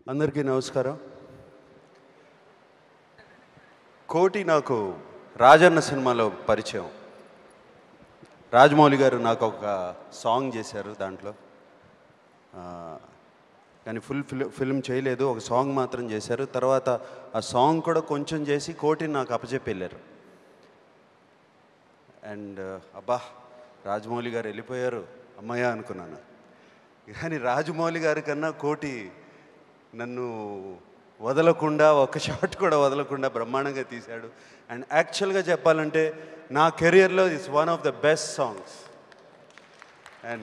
అందరికీ నమస్కారం కోటి నాకు రాజన్న సినిమాలో పరిచయం రాజమౌళి గారు నాకు ఒక సాంగ్ చేశారు దాంట్లో ఆ, కానీ ఫుల్ ఫిల్ ఫిల్మ్ చేయలేదు ఒక సాంగ్ మాత్రం చేశారు తర్వాత ఆ సాంగ్ కూడా కొంచెం చేసి కోటిని నాకు అప్పచెప్పి వెళ్ళారు అండ్ అబ్బా రాజమౌళి గారు వెళ్ళిపోయారు అమ్మయ్య అనుకున్నాను కానీ రాజమౌళి గారి కన్నా కోటి నన్ను వదలకుండా ఒక షాట్ కూడా వదలకుండా బ్రహ్మాండంగా తీశాడు అండ్ యాక్చువల్గా చెప్పాలంటే నా కెరియర్లో it's one of the best songs and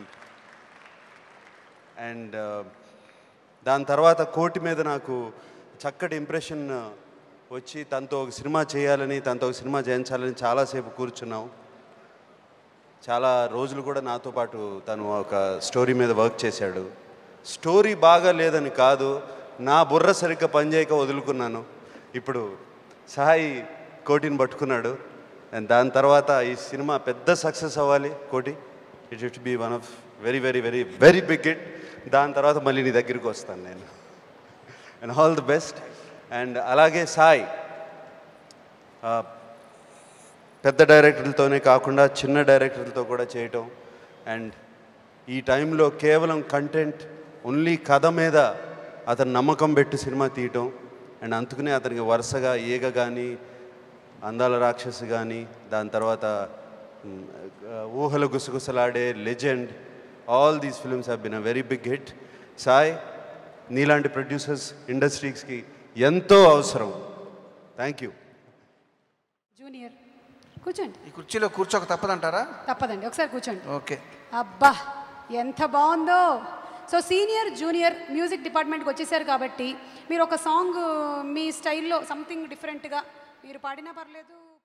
and దాని తర్వాత కోటి మీద నాకు చక్కటి ఇంప్రెషన్ వచ్చి తనతో ఒక సినిమా చేయాలని తనతో ఒక సినిమా చేయించాలని చాలాసేపు కూర్చున్నాం చాలా రోజులు కూడా నాతో పాటు తను ఒక స్టోరీ మీద వర్క్ చేశాడు స్టోరీ బాగా లేదని కాదు నా బుర్ర సరిగ్గా పనిచేయక వదులుకున్నాను ఇప్పుడు సాయి కోటిని పట్టుకున్నాడు అండ్ దాని తర్వాత ఈ సినిమా పెద్ద సక్సెస్ అవ్వాలి Koti it should be one of very very very very big it దాని తర్వాత మళ్ళీ నీ దగ్గరికి వస్తాను నేను and all the best and అలాగే సాయి ఆ, పెద్ద డైరెక్టర్లతోనే కాకుండా చిన్న డైరెక్టర్లతో కూడా చేయటం అండ్ ఈ టైంలో కేవలం కంటెంట్ ఓన్లీ కథ మీద అతను నమ్మకం పెట్టి సినిమా తీయటం అండ్ అందుకనే అతనికి వరుసగా ఈగ కానీ అందాల రాక్షసి కానీ దాని తర్వాత మ్, Oohalu Gusagusalade Legend all these films have been a very big hit Sai నీలాంటి ప్రొడ్యూసర్స్ ఇండస్ట్రీస్కి ఎంతో అవసరం థ్యాంక్ యూ జూనియర్ కూర్చోండి ఈ కుర్చీలో కూర్చోక తప్పదంటారా తప్పదండి ఒకసారి కూర్చోండి ఓకే అబ్బా ఎంత బాగుందో సో సీనియర్ జూనియర్ మ్యూజిక్ డిపార్ట్మెంట్కి వచ్చేసారు కాబట్టి మీరు ఒక సాంగ్ మీ స్టైల్లో సంథింగ్ డిఫరెంట్గా మీరు పాడినా పర్లేదు